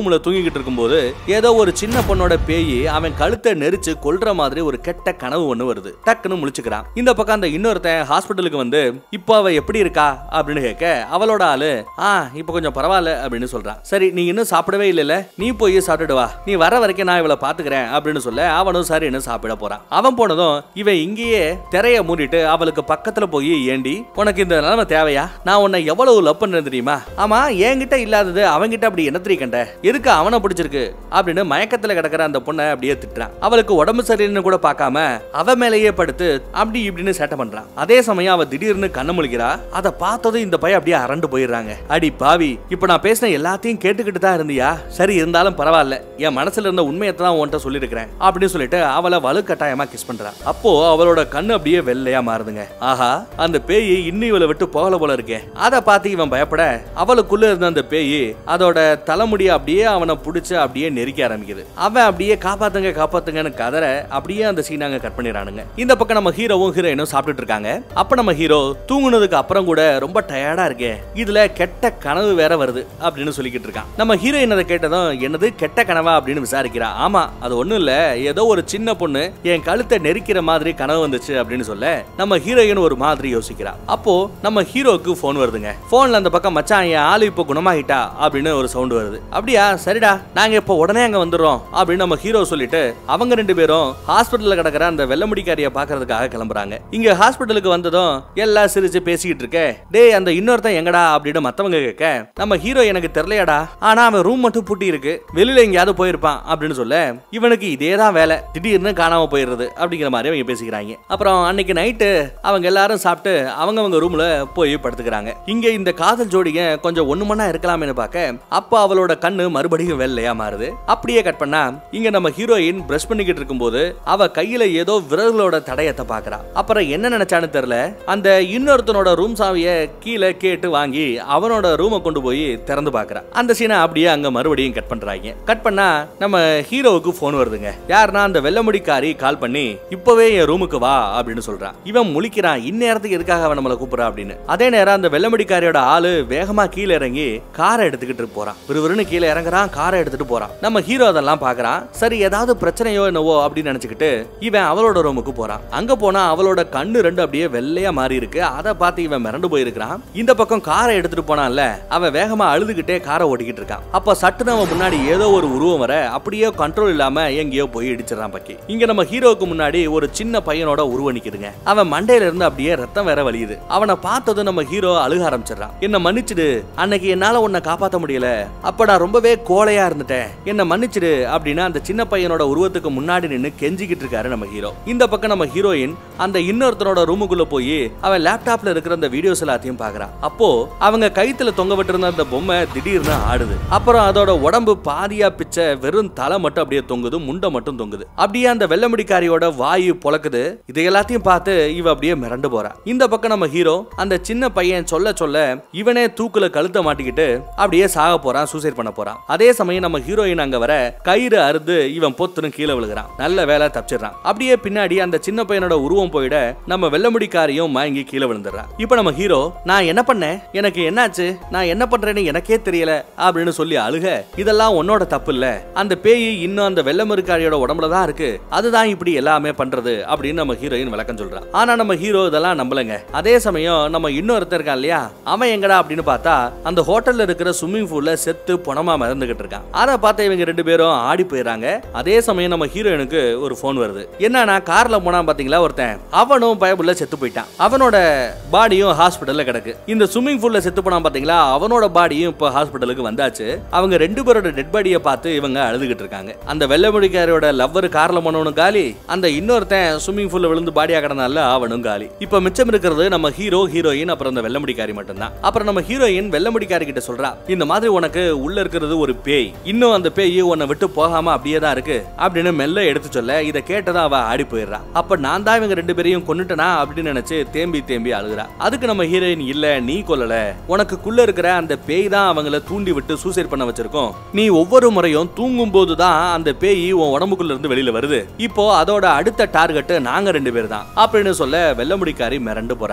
[SPEAKER 1] ரூம்ல தூங்கிக்கிட்டு இருக்கும்போது ஏதோ ஒரு சின்ன பொண்ணோட பேய் அவன் கழுத்தை நெரிச்சு கொல்ற மாதிரி ஒரு கெட்ட கனவு ஒண்ணு வருது டக்குன்னு முழிச்சுக்கிறான் இந்த பக்கம் அந்த இன்னொருத்தன் ஹாஸ்பிட்டலுக்கு வந்து இப்போ அவ எப்படி இருக்கா அப்படின்னு கேட்க அவளோட ஆளு ஆ இப்போ கொஞ்சம் பரவாயில்ல அப்படின்னு சொல்றான் சரி நீ இன்னும் சாப்பிடவே இல்லைல்ல நீ போய் சாப்பிட்டுட்டு வா நீ வர வரைக்கும் நான் இவளை பாத்துக்கிறேன் அப்படின்னு சொல்ல அவனும் சரின்னு சாப்பிட போறான் அவன் போனதும் இவன் இங்கேயே திரைய மூடிட்டு அவளுக்கு பக்கத்துல போய் ஏண்டி உனக்கு இந்த நிலைமை தேவையா நான் உன்னை எவ்வளவு லவ் பண்றேன் தெரியுமா ஆமா என்கிட்ட இல்லாதது அவன்கிட்ட அப்படி என்ன தெரிய கண்ட எதுக்கு அவனை பிடிச்சிருக்கு அப்படின்னு மயக்கத்துல கிடக்குற அந்த பொண்ணை அப்படியே திட்டுறான் அவளுக்கு உடம்பு சரியில்லைன்னு கூட பார்க்காம அவ மேலேயே படுத்து அப்படி இப்படின்னு சேட்டை பண்றான் அதே சமயம் அவ திடீர்னு கண்ணு முழிக்கிறா அதை பார்த்ததும் இந்த பையன் அப்படியே அரண்டு போயிடுறாங்க அடி பாவி இப்ப நான் பேசின எல்லாத்தையும் கேட்டுக்கிட்டு தான் இருந்தியா சரி இருந்தாலும் பரவாயில்ல என் மனசுல இருந்த உண்மையை தான் உன்கிட்ட சொல்லியிருக்கிறேன் அப்படின்னு சொல்லிட்டு அவளை வலுக்கட்டாயமா கிஸ் பண்றா அப்போ அவளோட கண்ணு அப்படியே வெள்ளையா மாறுதுங்க ஆஹா அந்த பேய் இன்னும் இவளை விட்டு போகல போல இருக்கே அதை பார்த்து இவன் பயப்பட அவளுக்குள்ள இருந்த அந்த பேய் அதோட தலைமுடியை அப்படியே அவனை பிடிச்சு அப்படியே நெரிக்க ஆரம்பிக்குது அவன் அப்படியே காப்பாத்துங்க காப்பாத்துங்கன்னு கதற அப்படியே அந்த சீனாங்க கட் பண்ணிடுறானுங்க இந்த பக்கம் நம்ம ஹீரோவும் ஹீரோயினும் சாப்பிட்டுட்டு இருக்காங்க அப்ப நம்ம ஹீரோ தூங்குனதுக்கு அப்புறம் கூட ரொம்ப டயர்டா இருக்கே இதுல கெட்ட கனவு வேற வருது அப்படின்னு சொல்லிக்கிட்டு இருக்கான் நம்ம ஹீரோயின் அதை கேட்டதும் என்னது கெட்ட கனவா அப்படின்னு விசாரிக்கிறா ஆமா அது ஒண்ணும் இல்ல ஏதோ ஒரு சின்ன பொண்ணு என் கழுத்தை நெரிக்கிற மாதிரி கனவு வந்துச்சு அப்படின்னு சொல்ல நம்ம ஹீரோயின் ஒரு மாதிரி யோசிக்கிறா அப்போ நம்ம ஹீரோக்கு போன் வருதுங்க போன்ல அந்த பக்கம் மச்சான் என் ஆளு இப்போ குணமாகிட்டா அப்படின்னு ஒரு சவுண்ட் வருது அப்படியா சரிடா நாங்க இப்போ உடனே அங்க வந்துடுறோம் அப்படின்னு நம்ம ஹீரோ சொல்லிட்டு அவங்க ரெண்டு பேரும் ஹாஸ்பிட்டல்ல கிடக்குற அந்த வெள்ளமுடிக்காரிய பாக்குறதுக்காக கிளம்புறாங்க இங்க ஹாஸ்பிட்டலுக்கு வந்ததும் எல்லாம் சிரிச்சு பேசிக்கிட்டு இருக்க டேய் அந்த இன்னொருத்தன் எங்கடா அப்படின்னு மத்தவங்க கேட்க நம்ம ஹீரோ எனக்கு தெரியலையாடா ஆனா அவன் ரூம் மட்டும் பூட்டி இருக்கு வெளியில எங்கேயாவது போயிருப்பான் அப்படின்னு சொல்ல இவனுக்கு இதே தான் வேலை திடீர்னு காணாம போயிடுறது அப்படிங்கிற மாதிரி அவங்க பேசிக்கிறாங்க அப்புறம் அன்னைக்கு நைட்டு அவங்க எல்லாரும் சாப்பிட்டு அவங்கவங்க ரூம்ல போய் படுத்துக்கிறாங்க இங்க இந்த காதல் ஜோடிங்க கொஞ்சம் ஒண்ணு மணா இருக்கலாம்னு பார்க்க அப்ப அவளோட கண்ணு மறுபடியும் வெள்ளையா மாறுது அப்படியே கட் பண்ணா இங்க நம்ம ஹீரோயின் பிரஷ் பண்ணிக்கிட்டு இருக்கும்போது அவ கையில ஏதோ விரல்களோட தடயத்தை பாக்குறா அப்புறம் என்ன நினைச்சான்னு தெரியல அந்த இன்னொருத்தனோட ரூம் சாவிய கீழே கேட்டு வாங்கி அவனோட ரூமை கொண்டு போய் திறந்து பாக்குறா அந்த சீனை அப்படியே அங்க மறுபடியும் கட் பண்றாங்க கட் பண்ணா நம்ம ஹீரோவுக்கு போன் வருதுங்க யாருன்னா அந்த வெள்ளமுடிக்காரி கால் பண்ணி இப்பவே என் ரூமுக்கு வா அப்படின்னு சொல்றான் இவன் முழிக்கிறான் இந்நேரத்துக்கு எதுக்காக அவன் நம்மளை கூப்பிடுறா அப்படின்னு அதே நேரம் அந்த வெள்ளமுடிக்காரியோட ஆளு வேகமா கீழே இறங்கி காரை எடுத்துக்கிட்டு போறான் விறுவிறுன்னு கீழே இறங்குறான் காரை எடுத்துட்டு போறான் நம்ம ஹீரோ அதெல்லாம் பாக்குறான் சரி ஏதாவது பிரச்சனையோ என்னவோ அப்படின்னு நினைச்சுக்கிட்டு இவன் அவளோட ரூமுக்கு போறான் அங்க போனா அவளோட கண்ணு ரெண்டு அப்படியே வெள்ளையா மாறி இருக்கு அதை பார்த்து இவன் மிரண்டு போயிருக்கிறான் இந்த பக்கம் காரை எடுத்துட்டு போனான்ல அவன் வேகமா அழுதுகிட்டே காரை ஓட்டிக்கிட்டு இருக்கான் அப்ப சட்டுன்னு அவன் முன்னாடி ஏதோ ஒரு உருவம் வர அப்படியே கண்ட்ரோல் இல்லாம எங்கேயோ போய் இடிச்சிடறான் பக்கி இங்க நம்ம ஹீரோவுக்கு முன்னாடி ஒரு சின்ன பையனோட உருவம் நிக்குதுங்க அவன் மண்டையில இருந்து அப்படியே ரத்தம் வேற வலியுது அவனை பார்த்ததும் நம்ம ஹீரோ அழுக ஆரம்பிச்சிடறான் என்ன மன்னிச்சிடு அன்னைக்கு என்னால உன்னை காப்பாத்த முடியல அப்ப நான் ரொம்பவே கோழையா இருந்துட்டேன் என்ன மன்னிச்சிடு அப்படின்னு அந்த சின்ன பையனோட உருவத்துக்கு முன்னாடி நின்னு கெஞ்சிக்கிட்டு இருக்காரு நம்ம ஹீரோ இந்த பக்கம் நம்ம ஹீரோயின் அந்த இன்னொருத்தனோட ரூமுக்குள்ள போய் அவன் லேப்டாப்ல இருக்கிற அந்த வீடியோஸ் எல்லாத்தையும் பாக்குறான் அப்போ அவங்க கைத்துல தொங்க விட்டிருந்த அந்த பொம்மை திடீர்னு ஆடுது அப்புறம் அதோட உடம்பு பாதியா பிச்ச வெறும் தலை மட்டும் அப்படியே தொங்குது முண்டை மட்டும் தொங்குது அப்படியே அந்த வெள்ளமுடிக்காரியோட வாயு பொளக்குது இதை எல்லாத்தையும் பார்த்து இவ அப்படியே மிரண்டு போறா இந்த பக்கம் நம்ம ஹீரோ அந்த சின்ன பையன் சொல்ல சொல்ல இவனே தூக்குல கழுத்தை மாட்டிக்கிட்டு அப்படியே சாக போறான் சூசைட் பண்ண போறான் அதே சமயம் நம்ம ஹீரோயின் அங்க வர கயிறு அறுந்து இவன் பொத்துன்னு கீழே விழுகிறான் நல்ல வேலை தப்பிச்சிடறான் அப்படியே பின்னாடி அந்த சின்ன பையனோட உருவம் போயிட நம்ம வெள்ளமுடிக்காரியும் மயங்கி கீழே விழுந்துடுறான் இப்போ நம்ம ஹீரோ நான் என்ன பண்ணேன் எனக்கு என்னாச்சு நான் என்ன பண்றேன்னு எனக்கே தெரியல அப்படின்னு சொல்லி அழுக இதெல்லாம் உன்னோட தப்பு இல்ல அந்த பேய் இன்னும் அந்த வெள்ளமருக்காரியோட உடம்புல தான் இருக்கு அதுதான் இப்படி எல்லாமே பண்றது அப்படின்னு நம்ம ஹீரோயின் விளக்கம் சொல்றான் ஆனா நம்ம ஹீரோ இதெல்லாம் நம்பலங்க அதே சமயம் நம்ம இன்னொருத்தர் இருக்கான் இல்லையா அவன் எங்கடா அப்படின்னு பார்த்தா அந்த ஹோட்டல்ல இருக்கிற ஸ்விம்மிங் பூல்ல செத்து பணமா மறந்துகிட்டு இருக்கான் அதை பார்த்த இவங்க ரெண்டு பேரும் ஆடி போயிடுறாங்க அதே சமயம் நம்ம ஹீரோயினுக்கு ஒரு ஃபோன் வருது என்னன்னா கார்ல போனா பாத்தீங்களா ஒருத்தன் அவனும் பயபுள்ள செத்து போயிட்டான் அவனோட பாடியும் ஹாஸ்பிட்டல்ல கிடக்கு இந்த ஸ்விம்மிங் பூல்ல செத்து போனான் பாத்தீங்களா அவனோட பாடியும் இப்போ ஹாஸ்பிட்டலுக்கு வந்தாச்சு அவங்க ரெண்டு பேரோட டெட் பாடியை பார்த்து இவங்க அழுதுகிட்டு இருக்காங்க அந்த வெள்ளமுடிக்காரோட லவ்வர் கார்ல போனவனும் காலி அந்த இன்னொருத்தன் ஸ்விம்மிங் பூல்ல விழுந்து பாடியா கிடந்தால அவனும் காலி இப்ப மிச்சம் இருக்கிறது நம்ம ஹீரோ ஹீரோயின் அப்புறம் அந்த வெள்ளமுடிக்காரி மட்டும்தான் அப்புறம் நம்ம ஹீரோயின் வெள்ளமுடிக்காரி கிட்ட சொல்றா இந்த மாதிரி உனக்கு உள்ள இருக்கிறது ஒரு பேய் இன்னும் அந்த பேய் உன்னை விட்டு போகாம அப்படியே தான் இருக்கு அப்படின்னு மெல்ல எடுத்து சொல்ல இதை கேட்டதா அவ ஆடி போயிடுறா அப்ப நான் தான் இவங்க ரெண்டு பேரையும் கொன்னுட்டனா அப்படின்னு நினைச்சு தேம்பி தேம்பி அழுகுறா அதுக்கு நம்ம ஹீரோயின் இல்ல நீ கொல்லல உனக்குள்ள இருக்கிற அந்த பேய் தான் அவங்கள தூண்டி விட்டு சூசைட் பண்ண வச்சிருக்கோம் நீ ஒவ்வொரு முறையும் தூங்கும் போது தான் அந்த பேய் உன் உடம்புக்குள்ள இருந்து வெளியில வருது இப்போ அதோட அடுத்த டார்கெட் நாங்க ரெண்டு பேர் தான் அப்படின்னு சொல்ல வெள்ளமுடிக்காரி மிரண்டு போறாங்க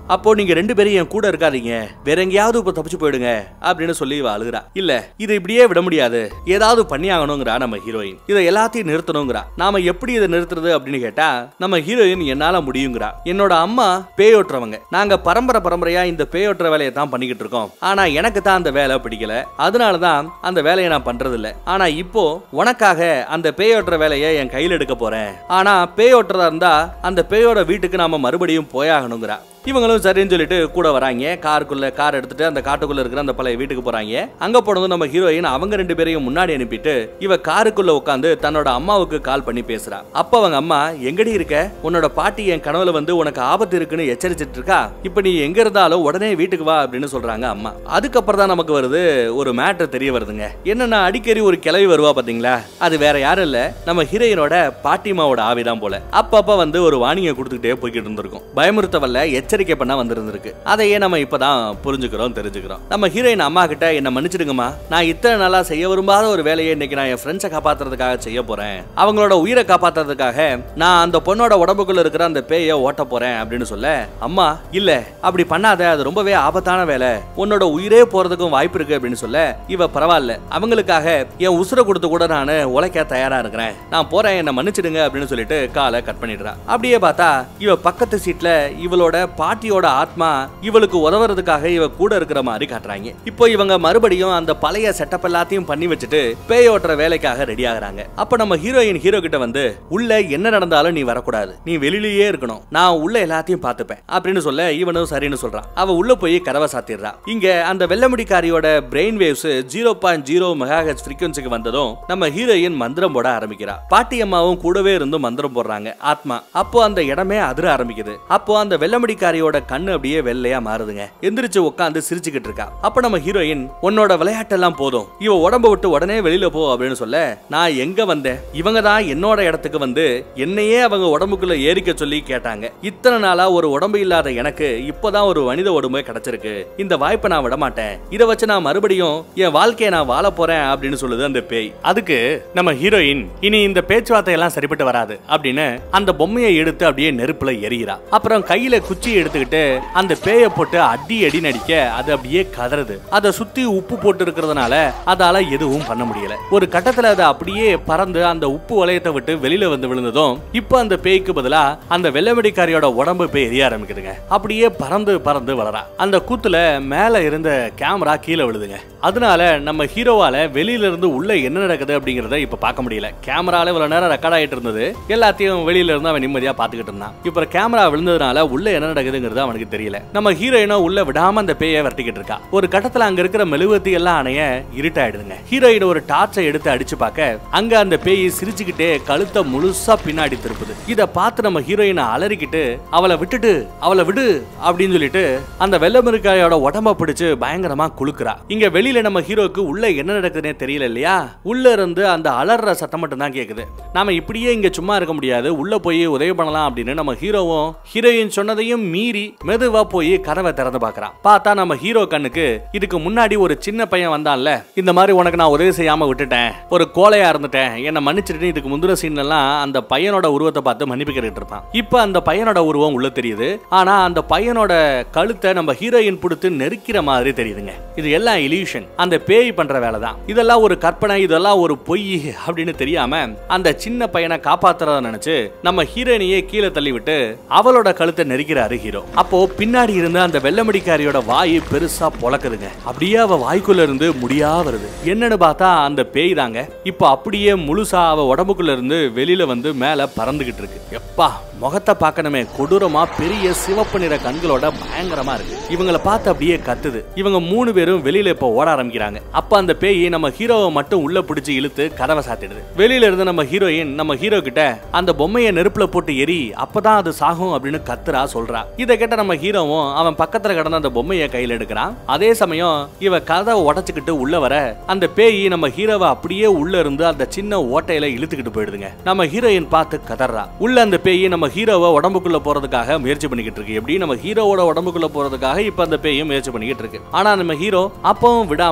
[SPEAKER 1] அப்போ நீங்க ரெண்டு பேரும் என் கூட இருக்காதீங்க வேற எங்கேயாவது இப்ப தப்பிச்சு போயிடுங்க அப்படின்னு சொல்லி இவ அழுகுறா இல்ல இதை இப்படியே விட முடியாது ஏதாவது பண்ணி ஆகணுங்கிறா நம்ம ஹீரோயின் இதை எல்லாத்தையும் நிறுத்தணுங்கிறா நாம எப்படி இதை நிறுத்துறது அப்படின்னு கேட்டா நம்ம ஹீரோயின் என்னால முடியுங்கிறா என்னோட அம்மா பேயோட்டுறவங்க நாங்க பரம்பரை பரம்பரையா இந்த பேயோட்டுற வேலையை தான் பண்ணிக்கிட்டு இருக்கோம் ஆனா எனக்கு தான் அந்த வேலை பிடிக்கல அதனால தான் அந்த வேலையை நான் பண்றது இல்ல ஆனா இப்போ உனக்காக அந்த பேயோட்டுற வேலையை என் கையில் எடுக்க போறேன் ஆனா பேயோட்டுறதா இருந்தா அந்த பேயோட வீட்டுக்கு நாம மறுபடியும் போயாகணுங்கிறா இவங்களும் சரின்னு சொல்லிட்டு கூட வராங்க காருக்குள்ள கார் எடுத்துட்டு அந்த காட்டுக்குள்ள இருக்கிற அந்த பழைய வீட்டுக்கு போறாங்க அங்க போனதும் நம்ம ஹீரோயின் அவங்க ரெண்டு பேரையும் முன்னாடி அனுப்பிட்டு இவ காருக்குள்ள உட்காந்து தன்னோட அம்மாவுக்கு கால் பண்ணி பேசுறா அப்ப அவங்க அம்மா எங்கடி இருக்க உன்னோட பாட்டி என் கனவுல வந்து உனக்கு ஆபத்து இருக்குன்னு எச்சரிச்சிட்டு இருக்கா இப்ப நீ எங்க இருந்தாலும் உடனே வீட்டுக்கு வா அப்படின்னு சொல்றாங்க அம்மா அதுக்கப்புறம் தான் நமக்கு வருது ஒரு மேட்டர் தெரிய வருதுங்க என்னன்னா அடிக்கடி ஒரு கிளவி வருவா பாத்தீங்களா அது வேற யாரும் இல்ல நம்ம ஹீரோயினோட பாட்டிமாவோட ஆவிதான் போல அப்பப்ப வந்து ஒரு வாணியை கொடுத்துக்கிட்டே போய்கிட்டு இருந்திருக்கும் பயமுறுத்தவல்ல எச்சரிக்கை பண்ண வந்திருந்திருக்கு அதையே நம்ம இப்பதான் புரிஞ்சுக்கிறோம் தெரிஞ்சுக்கிறோம் நம்ம ஹீரோயின் அம்மா கிட்ட என்ன மன்னிச்சிடுங்கம்மா நான் இத்தனை நாளா செய்ய விரும்பாத ஒரு வேலையை இன்னைக்கு நான் என் ஃப்ரெண்ட்ஸை காப்பாத்துறதுக்காக செய்ய போறேன் அவங்களோட உயிரை காப்பாத்துறதுக்காக நான் அந்த பொண்ணோட உடம்புக்குள்ள இருக்கிற அந்த பேயை ஓட்ட போறேன் அப்படின்னு சொல்ல அம்மா இல்ல அப்படி பண்ணாத அது ரொம்பவே ஆபத்தான வேலை உன்னோட உயிரே போறதுக்கும் வாய்ப்பு இருக்கு அப்படின்னு சொல்ல இவ பரவாயில்ல அவங்களுக்காக என் உசுரை கொடுத்து கூட நான் உழைக்க தயாரா இருக்கிறேன் நான் போறேன் என்ன மன்னிச்சிடுங்க அப்படின்னு சொல்லிட்டு காலை கட் பண்ணிடுறா அப்படியே பார்த்தா இவ பக்கத்து சீட்ல இவளோட பாட்டியோட ஆத்மா இவளுக்கு உதவுறதுக்காக இவ கூட இருக்கிற மாதிரி காட்டுறாங்க இப்போ இவங்க மறுபடியும் அந்த பழைய செட்டப் எல்லாத்தையும் பண்ணி வச்சுட்டு பேய் ஓட்டுற வேலைக்காக ரெடி ஆகுறாங்க அப்ப நம்ம ஹீரோயின் ஹீரோ கிட்ட வந்து உள்ள என்ன நடந்தாலும் நீ வரக்கூடாது நீ வெளியிலேயே இருக்கணும் நான் உள்ள எல்லாத்தையும் பார்த்துப்பேன் அப்படின்னு சொல்ல இவனும் சரின்னு சொல்றான் அவ உள்ள போய் கதவை சாத்திடுறா இங்க அந்த வெள்ளமுடிக்காரியோட brain waves zero point zero மெகாஹெச் ஃப்ரீக்வன்சிக்கு வந்ததும் நம்ம ஹீரோயின் மந்திரம் போட ஆரம்பிக்கிறா பாட்டி அம்மாவும் கூடவே இருந்து மந்திரம் போடுறாங்க ஆத்மா அப்போ அந்த இடமே அதிர ஆரம்பிக்குது அப்போ அந்த வெள்ளமுடிக்காரியோட கண்ணு அப்படியே வெள்ளையா மாறுதுங்க எந்திரிச்சு உட்காந்து சிரிச்சுக்கிட்டு இருக்கா அப்ப நம்ம ஹீரோயின் உன்னோட விளையாட்டெல்லாம் போதும் இவ உடம்ப விட்டு உடனே வெளியில போ அப்படின்னு சொல்ல நான் எங்க வந்தேன் இவங்க தான் என்னோட இடத்துக்கு வந்து என்னையே அவங்க உடம்புக்குள்ள ஏறிக்க சொல்லி கேட்டாங்க இத்தனை நாளா ஒரு உடம்பு இல்லாத எனக்கு இப்போதான் ஒரு மனித உடம்பு கிடைச்சிருக்கு இந்த வாய்ப்பை நான் விட மாட்டேன் இதை வச்சு நான் மறுபடியும் என் வாழ்க்கையை நான் வாழ போறேன் அப்படின்னு சொல்லுது அந்த பேய் அதுக்கு நம்ம ஹீரோயின் இனி இந்த பேச்சுவார்த்தை எல்லாம் சரிப்பட்டு வராது அப்படின்னு அந்த பொம்மையை எடுத்து அப்படியே நெருப்புல எரிகிறா அப்புறம் கையில குச்சியை எடுத்துக்கிட்டு அந்த பேயை போட்டு அடி அடி நடிக்க அது அப்படியே கதறுது அதை சுத்தி உப்பு போட்டு இருக்கிறதுனால அதால எதுவும் பண்ண முடியல ஒரு கட்டத்துல அது அப்படியே பறந்து அந்த உப்பு வளையத்தை விட்டு வெளியில வந்து விழுந்ததும் இப்போ அந்த பேய்க்கு பதிலா அந்த வெள்ளவெடிக்காரியோட உடம்பு போய் எரிய ஆரம்பிக்குதுங்க அப்படியே பறந்து பறந்து வளரா அந்த கூத்துல மேல இருந்த கேமரா கீழே விழுதுங்க அதனால நம்ம ஹீரோவால வெளியில இருந்து உள்ள என்ன நடக்குது அப்படிங்கறத இப்ப பார்க்க முடியல கேமரால இவ்வளவு நேரம் ரெக்கார்ட் ஆயிட்டு இருந்தது எல்லாத்தையும் வெளியில இருந்து அவன் நிம்மதியா பாத்துக்கிட்டு இருந்தான் இப்ப கேமரா விழுந்ததுனால உள்ள என்ன நடக்குதுங்கிறது அவனுக்கு தெரியல நம்ம ஹீரோயினும் உள்ள விடாம அந்த பேயை விரட்டிக்கிட்டு இருக்கா ஒரு கட்டத்துல அங்க இருக்கிற மெழுகுவத்தி எல்லாம் அணைய இருட்டாயிடுதுங்க ஹீரோயின் ஒரு டார்ச்சை எடுத்து அடிச்சு பார்க்க அங்க அந்த பேய் சிரிச்சுக்கிட்டே கழுத்தை முழுசா பின்னாடி திருப்புது இத பார்த்து நம்ம ஹீரோயினை அலறிக்கிட்டு அவளை விட்டுட்டு அவளை விடு அப்படின்னு சொல்லிட்டு அந்த வெள்ளமிருக்காயோட உடம்ப பிடிச்சு பயங்கரமா குலுக்குறா இங்க வெளியில நம்ம ஹீரோக்கு உள்ள என்ன நடக்குதுன்னே தெரியல இல்லையா உள்ள இருந்து அந்த அலற சத்தம் மட்டும் தான் கேக்குது நாம இப்படியே இங்க சும்மா இருக்க முடியாது உள்ள போய் உதவி பண்ணலாம் அப்படின்னு நம்ம ஹீரோவும் ஹீரோயின் சொன்னதையும் மீறி மெதுவா போய் கதவை திறந்து பார்க்கறான் பார்த்தா நம்ம ஹீரோ கண்ணுக்கு இதுக்கு முன்னாடி ஒரு சின்ன பையன் வந்தான்ல இந்த மாதிரி உனக்கு நான் உதவி செய்யாம விட்டுட்டேன் ஒரு கோழையா இருந்துட்டேன் என்ன மன்னிச்சிட்டு இதுக்கு முந்திர சீன் எல்லாம் அந்த பையனோட உருவத்தை பார்த்து மன்னிப்பு கேட்டுட்டு இருப்பான் இப்போ அந்த பையனோட உருவம் உள்ள தெரியுது ஆனா அந்த பையனோட கழுத்தை நம்ம ஹீரோயின் பிடித்து நெருக்கிற மாதிரி தெரியுதுங்க இது எல்லாம் இலியூஷன் அந்த பேய் பண்ற வேலை தான் இதெல்லாம் ஒரு கற்பனை இதெல்லாம் ஒரு பொய் அப்படின்னு தெரியாம அந்த சின்ன பையனை காப்பாத்துறத நினைச்சு நம்ம ஹீரோயினையே கீழே தள்ளி விட்டு அவளோட கழுத்தை நெருக்கிறாரு ஹீரோ அப்போ பின்னாடி இருந்து அந்த வெள்ளமடிக்காரியோட வாய் பெருசா பொளக்குதுங்க அப்படியே அவ வாய்க்குள்ள இருந்து முடியா வருது என்னன்னு பார்த்தா அந்த பேய் தாங்க இப்போ அப்படியே முழுசா அவ உடம்புக்குள்ள இருந்து வெளியில வந்து மேல பறந்துகிட்டு இருக்கு எப்பா முகத்தை பார்க்கணுமே கொடூரமா பெரிய சிவப்பு நிற கண்களோட பயங்கரமா இருக்கு இவங்கள பார்த்து அப்படியே கத்துது இவங்க மூணு பேரும் வெளியில இப்போ ஓட ஆரம்பிக்கிறாங்க அப்ப அந்த பேய் நம்ம ஹீரோவை மட்டும் உள்ள பிடிச்சு இழுத்து கதவை சாத்திடுது வெளியில இருந்து நம்ம ஹீரோயின் நம்ம ஹீரோ கிட்ட அந்த பொம்மையை நெருப்புல போட்டு எரி அப்பதான் அது சாகும் அப்படின்னு கத்துறா சொல்றா இதை கேட்ட நம்ம ஹீரோவும் அவன் பக்கத்துல கிடந்த அந்த பொம்மையை கையில எடுக்கிறான் அதே சமயம் இவ கதவை உடைச்சுக்கிட்டு உள்ள வர அந்த பேய் நம்ம ஹீரோவை அப்படியே உள்ள இருந்து அந்த சின்ன ஓட்டையில இழுத்துக்கிட்டு போயிடுதுங்க நம்ம ஹீரோயின் பார்த்து கதறா உள்ள அந்த பேய் நம்ம ஹீரோவை உடம்புக்குள்ள போறதுக்காக முயற்சி பண்ணிக்கிட்டு இருக்கு எப்படி நம்ம ஹீரோவோட உடம்புக்குள்ள போறதுக்காக இப்ப அந்த பேயும் முயற்சி பண்ணிக்கிட்டு இருக்கு ஆனா நம்ம ஹீரோ அப்பவும் விடாம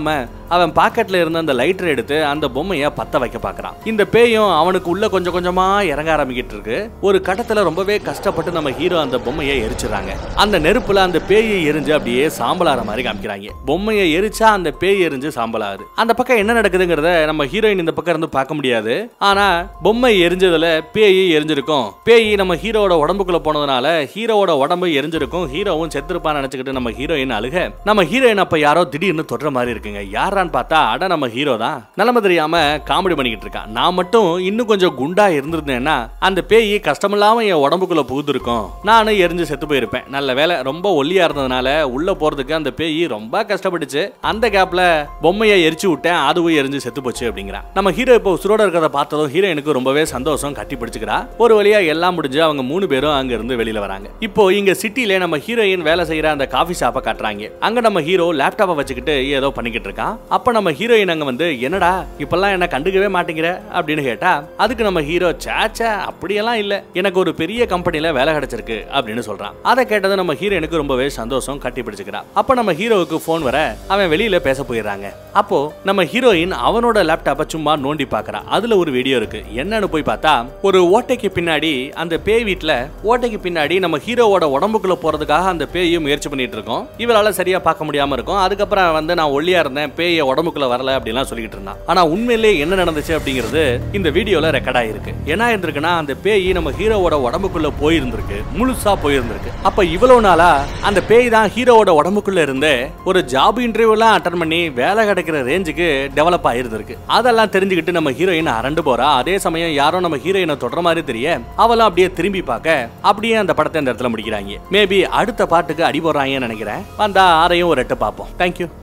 [SPEAKER 1] அவன் பாக்கெட்ல இருந்த அந்த லைட்டர் எடுத்து அந்த பொம்மைய பத்த வைக்க பாக்குறான் இந்த பேயும் அவனுக்கு உள்ள கொஞ்சம் கொஞ்சமா இறங்க ஆரம்பிக்கிட்டு இருக்கு ஒரு கட்டத்துல ரொம்பவே கஷ்டப்பட்டு நம்ம ஹீரோ அந்த பொம்மையை எரிச்சிடறாங்க அந்த நெருப்புல அந்த பேயை எரிஞ்சு அப்படியே சாம்பலாற மாதிரி காமிக்கிறாங்க பொம்மையை எரிச்சா அந்த பேய் எரிஞ்சு சாம்பலாகுது அந்த பக்கம் என்ன நடக்குதுங்கிறத நம்ம ஹீரோயின் இந்த பக்கம் இருந்து பார்க்க முடியாது ஆனா பொம்மை எரிஞ்சதுல பேய் எரிஞ்சிருக்கும் பேய் நம்ம ஹீரோவோட உடம்புக்குள்ள போனதுனால ஹீரோவோட உடம்பு எரிஞ்சிருக்கும் ஹீரோவும் செத்துருப்பான்னு நினைச்சுக்கிட்டு நம்ம ஹீரோயின் அழுக நம்ம ஹீரோயின் அப்ப யாரோ திடீர்னு தொடுற மாதிரி இருக்குங்க யாரான்னு பார்த்தா அட நம்ம ஹீரோ தான் நிலைமை தெரியாம காமெடி பண்ணிக்கிட்டு இருக்கான் நான் மட்டும் இன்னும் கொஞ்சம் குண்டா இருந்திருந்தேன்னா அந்த பேய் கஷ்டமில்லாம என் உடம்புக்குள்ள புகுந்திருக்கும் நானும் எரிஞ்சு செத்து போயிருப்பேன் நல்ல வேலை ரொம்ப ஒல்லியா இருந்ததுனால உள்ள போறதுக்கு அந்த பேய் ரொம்ப கஷ்டப்பட்டுச்சு அந்த கேப்ல பொம்மையை எரிச்சு விட்டேன் அதுவும் எரிஞ்சு செத்து போச்சு அப்படிங்கிறான் நம்ம ஹீரோ இப்போ உசுரோட இருக்கிறத பார்த்ததும் ஹீரோயினுக்கு ரொம்பவே சந்தோஷம் கட்டி பிடிச்சுக்கிறா ஒரு வழியா எல்லாம் முடிஞ்சு அவங்க மூணு பேரும் அங்க இருந்து வெளியில வராங்க இப்போ இங்க சிட்டில நம்ம ஹீரோயின் வேலை செய்யற அந்த காஃபி ஷாப்பை காட்டுறாங்க அங்க நம்ம ஹீரோ லேப்டாப்பை வச்சுக்கிட்டு ஏதோ பண்ணிக்கிட்டு இருக்கான் அப்ப நம்ம ஹீரோயின் அங்க வந்து என்னடா இப்பெல்லாம் என்ன கண்டுக்கவே மாட்டேங்கிற அப்படின்னு கேட்டா அதுக்கு நம்ம ஹீரோ சேச்சா அப்படியெல்லாம் இல்ல எனக்கு ஒரு பெரிய கம்பெனில வேலை கிடைச்சிருக்கு அப்படின்னு சொல்றான் அதை கேட்டது நம்ம ஹீரோயினுக்கு ரொம்பவே சந்தோஷம் கட்டி பிடிச்சுக்கிறா அப்ப நம்ம ஹீரோவுக்கு போன் வர அவன் வெளியில பேச போயிடுறாங்க அப்போ நம்ம ஹீரோயின் அவனோட லேப்டாப்பை சும்மா நோண்டி பாக்குறா அதுல ஒரு வீடியோ இருக்கு என்னன்னு போய் பார்த்தா ஒரு ஓட்டைக்கு பின்னாடி அந்த பேய் வீட்ல ஓட்டைக்கு பின்னாடி நம்ம ஹீரோவோட உடம்புக்குள்ள போறதுக்காக அந்த பேயும் முயற்சி பண்ணிட்டு இருக்கோம் இவரால சரியா பார்க்க முடியாம இருக்கும் அதுக்கப்புறம் வந்து நான் ஒல்லியா இருந்தேன் பேய உடம்புக்குள்ள வரல அப்படிலாம் சொல்லிட்டு இருந்தான் ஆனா உண்மையிலேயே என்ன நடந்துச்சு அப்படிங்கிறது இந்த வீடியோல ரெக்கார்ட் ஆயிருக்கு என்ன இருந்திருக்குன்னா அந்த பேய் நம்ம ஹீரோவோட உடம்புக்குள்ள போயிருந்திருக்கு முழுசா போயிருந்திருக்கு அப்ப இவ்வளவு நாளா அந்த பேய் தான் ஹீரோவோட உடம்புக்குள்ள இருந்து ஒரு ஜாப் இன்டர்வியூலாம் அட்டன் பண்ணி வேலை கிடைக்கிற ரேஞ்சுக்கு டெவலப் ஆயிருந்திருக்கு அதெல்லாம் தெரிஞ்சுக்கிட்டு நம்ம ஹீரோயின் அரண்டு போறா அதே சமயம் யாரோ நம்ம ஹீரோயினை தொடர மாதிரி தெரிய அவளும் அப்படியே திரும்பி பார்க்க அப்படியே அந்த படத்தை இந்த இடத்துல முடிக்கிறாங்க மேபி அடுத்த பாட்டுக்கு அடி போடுறாங்கன்னு நினைக்கிறேன் வந்தா ஆரையும் ஒரு எட்டு பார்ப்போம் தேங்க்யூ